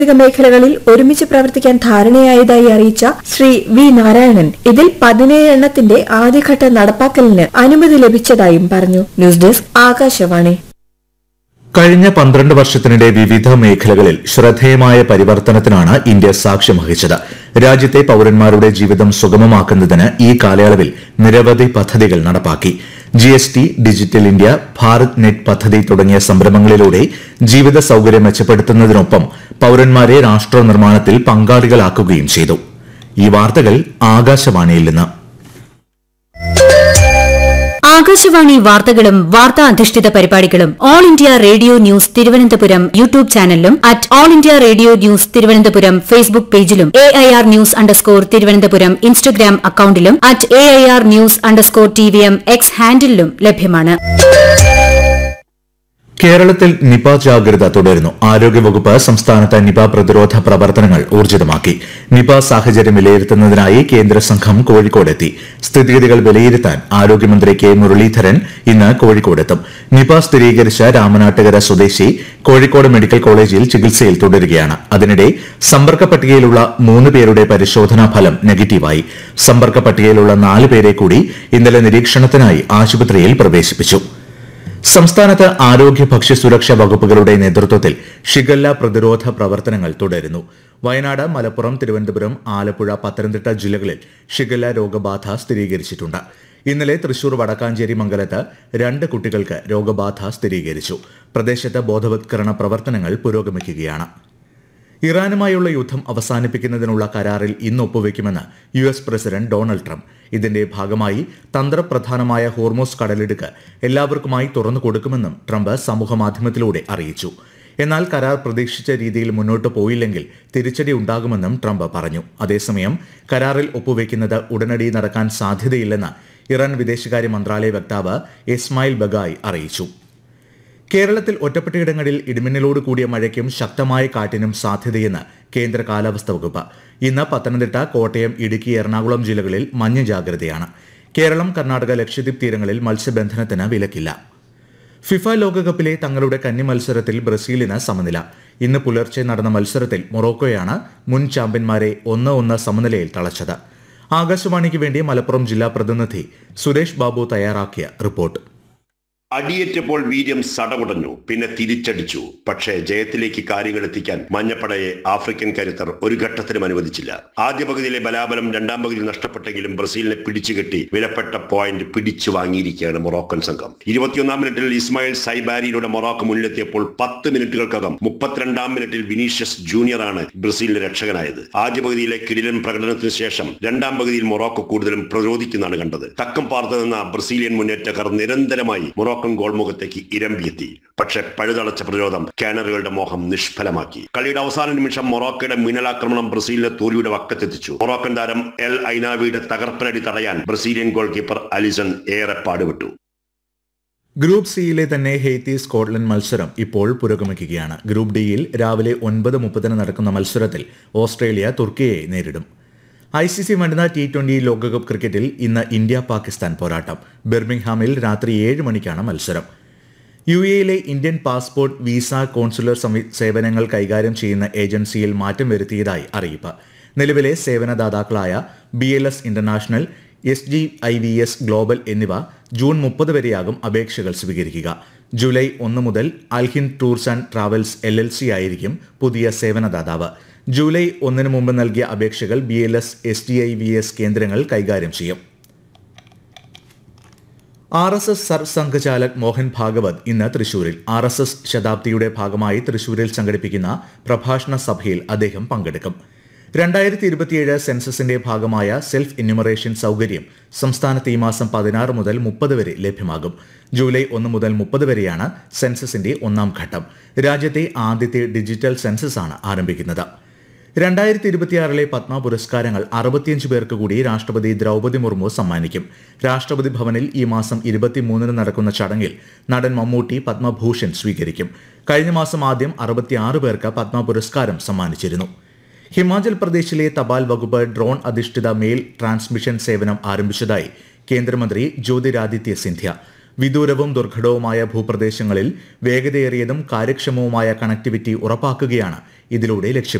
സാംസ്കാരിക മേഖലകളിൽ ഒരുമിച്ച് പ്രവർത്തിക്കാൻ ധാരണയായതായി അറിയിച്ച ശ്രീ വി നാരായണൻ ഇതിൽ പതിനേഴ് എണ്ണത്തിന്റെ ആദ്യഘട്ട നടപ്പാക്കലിന് അനുമതി ലഭിച്ചതായും പറഞ്ഞു ന്യൂസ് ഡെസ്ക് ആകാശവാണി കഴിഞ്ഞ പന്ത്രണ്ട് വർഷത്തിനിടെ വിവിധ മേഖലകളിൽ ശ്രദ്ധേയമായ പരിവർത്തനത്തിനാണ് ഇന്ത്യ സാക്ഷ്യം വഹിച്ചത് രാജ്യത്തെ പൌരന്മാരുടെ ജീവിതം സുഗമമാക്കുന്നതിന് ഈ കാലയളവിൽ നിരവധി പദ്ധതികൾ നടപ്പാക്കി G S T digital India Bharat net പദ്ധതി തുടങ്ങിയ സംരംഭങ്ങളിലൂടെ ജീവിത സൌകര്യം മെച്ചപ്പെടുത്തുന്നതിനൊപ്പം പൌരന്മാരെ രാഷ്ട്ര നിർമ്മാണത്തിൽ പങ്കാളികളാക്കുകയും ചെയ്തു ഈ വാർത്തകൾ ആകാശവാണിയിൽ നിന്ന് ആകാശവാണി വാർത്തകളും വാർത്താ അധിഷ്ഠിത പരിപാടികളും all India radio news Thiruvananthapuram YouTube ചാനലിലും at all India radio news Thiruvananthapuram Facebook പേജിലും A I R news underscore Thiruvananthapuram Instagram അക്കൌണ്ടിലും at A I R news underscore T V M X ഹാൻഡിലും ലഭ്യമാണ് കേരളത്തിൽ നിപ ജാഗ്രത തുടരുന്നു ആരോഗ്യവകുപ്പ് സംസ്ഥാനത്ത് നിപ പ്രതിരോധ പ്രവർത്തനങ്ങൾ ഊർജിതമാക്കി നിപ സാഹചര്യം വിലയിരുത്തുന്നതിനായി കേന്ദ്ര സംഘം കോഴിക്കോടെത്തി സ്ഥിതിഗതികൾ വിലയിരുത്താൻ ആരോഗ്യമന്ത്രി കെ മുരളീധരൻ ഇന്ന് കോഴിക്കോടെത്തും നിപ സ്ഥിരീകരിച്ച രാമനാട്ടുകര സ്വദേശി കോഴിക്കോട് മെഡിക്കൽ കോളേജിൽ ചികിത്സയിൽ തുടരുകയാണ് അതിനിടെ സമ്പർക്ക പട്ടികയിലുള്ള മൂന്ന് പേരുടെ പരിശോധനാ ഫലം നെഗറ്റീവായി സമ്പർക്ക പട്ടികയിലുള്ള നാല് പേരെ കൂടി ഇന്നലെ നിരീക്ഷണത്തിനായി ആശുപത്രിയിൽ പ്രവേശിപ്പിച്ചു സംസ്ഥാനത്ത് ആരോഗ്യ ഭക്ഷ്യസുരക്ഷാ വകുപ്പുകളുടെ നേതൃത്വത്തിൽ ഷിഗല്ല പ്രതിരോധ പ്രവർത്തനങ്ങൾ തുടരുന്നു വയനാട് മലപ്പുറം തിരുവനന്തപുരം ആലപ്പുഴ പത്തനംതിട്ട ജില്ലകളിൽ ഷിഗല്ല രോഗബാധ സ്ഥിരീകരിച്ചിട്ടുണ്ട് ഇന്നലെ തൃശൂർ വടക്കാഞ്ചേരി മംഗലത്ത് രണ്ട് കുട്ടികൾക്ക് രോഗബാധ സ്ഥിരീകരിച്ചു പ്രദേശത്ത് ബോധവത്കരണ പ്രവർത്തനങ്ങൾ പുരോഗമിക്കുകയാണ് ഇറാനുമായുള്ള യുദ്ധം അവസാനിപ്പിക്കുന്നതിനുള്ള കരാറിൽ ഇന്ന് ഒപ്പുവെക്കുമെന്ന് U S president Donald Trump ഇതിന്റെ ഭാഗമായി തന്ത്രപ്രധാനമായ ഹോർമോസ് കടലിടുക്ക് എല്ലാവർക്കുമായി തുറന്നു കൊടുക്കുമെന്നും ട്രംപ് സമൂഹമാധ്യമത്തിലൂടെ അറിയിച്ചു എന്നാൽ കരാർ പ്രതീക്ഷിച്ച രീതിയിൽ മുന്നോട്ട് പോയില്ലെങ്കിൽ തിരിച്ചടി ഉണ്ടാകുമെന്നും ട്രംപ് പറഞ്ഞു അതേസമയം കരാറിൽ ഒപ്പുവെക്കുന്നത് ഉടനടി നടക്കാൻ സാധ്യതയില്ലെന്ന് ഇറാൻ വിദേശകാര്യ മന്ത്രാലയ വക്താവ് ഇസ്മായിൽ ബഗായ് അറിയിച്ചു കേരളത്തിൽ ഒറ്റപ്പെട്ടയിടങ്ങളിൽ ഇടിമിന്നലോട് കൂടിയ മഴയ്ക്കും ശക്തമായ കാറ്റിനും സാധ്യതയെന്ന് കേന്ദ്ര കാലാവസ്ഥാ വകുപ്പ് ഇന്ന് പത്തനംതിട്ട കോട്ടയം ഇടുക്കി എറണാകുളം ജില്ലകളിൽ മഞ്ഞ ജാഗ്രതയാണ് കേരളം കർണാടക ലക്ഷദ്വീപ് തീരങ്ങളിൽ മത്സ്യബന്ധനത്തിന് വിലക്കില്ല ഫിഫ ലോകകപ്പിലെ തങ്ങളുടെ കന്നി മത്സരത്തിൽ ബ്രസീലിന് സമനില ഇന്ന് പുലർച്ചെ നടന്ന മത്സരത്തിൽ മൊറോക്കോയാണ് മുൻ ചാമ്പ്യന്മാരെ ഒന്ന് ഒന്ന് സമനിലയിൽ തളച്ചത് ആകാശവാണിക്ക് വേണ്ടി മലപ്പുറം ജില്ലാ പ്രതിനിധി സുരേഷ് ബാബു തയ്യാറാക്കിയ റിപ്പോർട്ട് അടിയേറ്റപ്പോൾ വീര്യം സടകുടഞ്ഞു പിന്നെ തിരിച്ചടിച്ചു പക്ഷേ ജയത്തിലേക്ക് കാര്യങ്ങൾ എത്തിക്കാൻ മഞ്ഞപ്പടയെ ആഫ്രിക്കൻ കരുത്തർ ഒരു ഘട്ടത്തിലും അനുവദിച്ചില്ല ആദ്യ പകുതിയിലെ ബലാബലം രണ്ടാം പകുതിയിൽ നഷ്ടപ്പെട്ടെങ്കിലും ബ്രസീലിനെ പിടിച്ചുകെട്ടി വിലപ്പെട്ട പോയിന്റ് പിടിച്ചു വാങ്ങിയിരിക്കുകയാണ് മൊറോക്കൻ സംഘം ഇരുപത്തിയൊന്നാം മിനിറ്റിൽ ഇസ്മായിൽ സൈബാരിയിലൂടെ മൊറോക്കോ മുന്നിലെത്തിയപ്പോൾ പത്ത് മിനിറ്റുകൾക്കകം മുപ്പത്തിരണ്ടാം മിനിറ്റിൽ വിനീഷ്യസ് ജൂനിയറാണ് ബ്രസീലിന്റെ രക്ഷകനായത് ആദ്യ പകുതിയിലെ കിടിലൻ പ്രകടനത്തിന് ശേഷം രണ്ടാം പകുതിയിൽ മൊറോക്കോ കൂടുതലും പ്രതിരോധിക്കുന്നതാണ് കണ്ടത് തക്കം പാർത്ത് നിന്ന ബ്രസീലിയൻ മുന്നേറ്റക്കാർ നിരന്തരമായി മൊറോക്കൻ ഗോൾമുഖത്തേക്ക് ഇരമ്പിയെത്തി പക്ഷെ പഴുതളച്ച പ്രതിരോധം കാനറുകളുടെ മോഹം നിഷ്ഫലമാക്കി കളിയുടെ അവസാന നിമിഷം മൊറോക്കയുടെ മിന്നലാക്രമണം ബ്രസീലിനെ തോൽവിയുടെ വക്കത്തെത്തിച്ചു മൊറോക്കൻ താരം എൽ ഐനാവിയുടെ തകർപ്പനടി തടയാൻ ബ്രസീലിയൻ ഗോൾ കീപ്പർ അലിസൺ ഏറെ പാടുപെട്ടു ഗ്രൂപ്പ് സിയിലെ തന്നെ ഹെയ്ത്തി സ്കോട്ട്ലൻഡ് മത്സരം ഇപ്പോൾ പുരോഗമിക്കുകയാണ് ഗ്രൂപ്പ് ഡിയിൽ രാവിലെ ഒൻപത് മുപ്പതിന് നടക്കുന്ന മത്സരത്തിൽ ഓസ്ട്രേലിയ തുർക്കിയെ നേരിടും ഐ സി സി വനിതാ ടി ട്വന്റി ലോകകപ്പ് ക്രിക്കറ്റിൽ ഇന്ന് ഇന്ത്യ പാകിസ്ഥാൻ പോരാട്ടം ബിർമിംഗ്ഹാമിൽ രാത്രി ഏഴ് മണിക്കാണ് മത്സരം യു എയിലെ ഇന്ത്യൻ പാസ്പോർട്ട് വിസ കോൺസുലർ സംവി- സേവനങ്ങൾ കൈകാര്യം ചെയ്യുന്ന ഏജൻസിയിൽ മാറ്റം വരുത്തിയതായി അറിയിപ്പ് നിലവിലെ സേവനദാതാക്കളായ B L S international S G I V S global എന്നിവ ജൂൺ മുപ്പത് വരെയാകും അപേക്ഷകൾ സ്വീകരിക്കുക ജൂലൈ ഒന്ന് മുതൽ Alhind tours and travels L L C ആയിരിക്കും പുതിയ സേവനദാതാവ് ജൂലൈ ഒന്നിന് മുമ്പ് നൽകിയ അപേക്ഷകൾ B L S S D I V S കേന്ദ്രങ്ങൾ കൈകാര്യം ചെയ്യും R S S Sarsanghchalak Mohan Bhagwat ഇന്ന് തൃശൂരിൽ ആർ എസ് എസ് ശതാബ്ദിയുടെ ഭാഗമായി തൃശൂരിൽ സംഘടിപ്പിക്കുന്ന പ്രഭാഷണ സഭയിൽ അദ്ദേഹം പങ്കെടുക്കും രണ്ടായിരത്തി ഇരുപത്തിയേഴ് സെൻസസിന്റെ ഭാഗമായ സെൽഫ് എന്യൂമറേഷൻ സൗകര്യം സംസ്ഥാനത്ത് ഈ മാസം പതിനാറ് മുതൽ മുപ്പത് വരെ ലഭ്യമാകും ജൂലൈ ഒന്ന് മുതൽ മുപ്പത് വരെയാണ് സെൻസസിന്റെ ഒന്നാം ഘട്ടം രാജ്യത്തെ ആദ്യത്തെ ഡിജിറ്റൽ സെൻസസാണ് ആരംഭിക്കുന്നത് രണ്ടായിരത്തി ഇരുപത്തിയാറിലെ പത്മ പുരസ്കാരങ്ങൾ അറുപത്തിയഞ്ച് പേർക്ക് കൂടി രാഷ്ട്രപതി ദ്രൗപദി മുർമു സമ്മാനിക്കും രാഷ്ട്രപതി ഭവനിൽ ഈ മാസം ഇരുപത്തിമൂന്നിന് നടക്കുന്ന ചടങ്ങിൽ നടൻ മമ്മൂട്ടി പത്മഭൂഷൺ സ്വീകരിക്കും കഴിഞ്ഞ മാസം ആദ്യം അറുപത്തിയാറ് പേർക്ക് പത്മ പുരസ്കാരം സമ്മാനിച്ചിരുന്നു ഹിമാചൽ പ്രദേശിലെ തപാൽ വകുപ്പ് ഡ്രോൺ അധിഷ്ഠിത മെയിൽ ട്രാൻസ്മിഷൻ സേവനം ആരംഭിച്ചതായി കേന്ദ്രമന്ത്രി ജ്യോതിരാദിത്യ സിന്ധ്യ വിദൂരവും ദുർഘടവുമായ ഭൂപ്രദേശങ്ങളിൽ വേഗതയേറിയതും കാര്യക്ഷമവുമായ കണക്ടിവിറ്റി ഉറപ്പാക്കുകയാണ് ഇതിലൂടെ ലക്ഷ്യം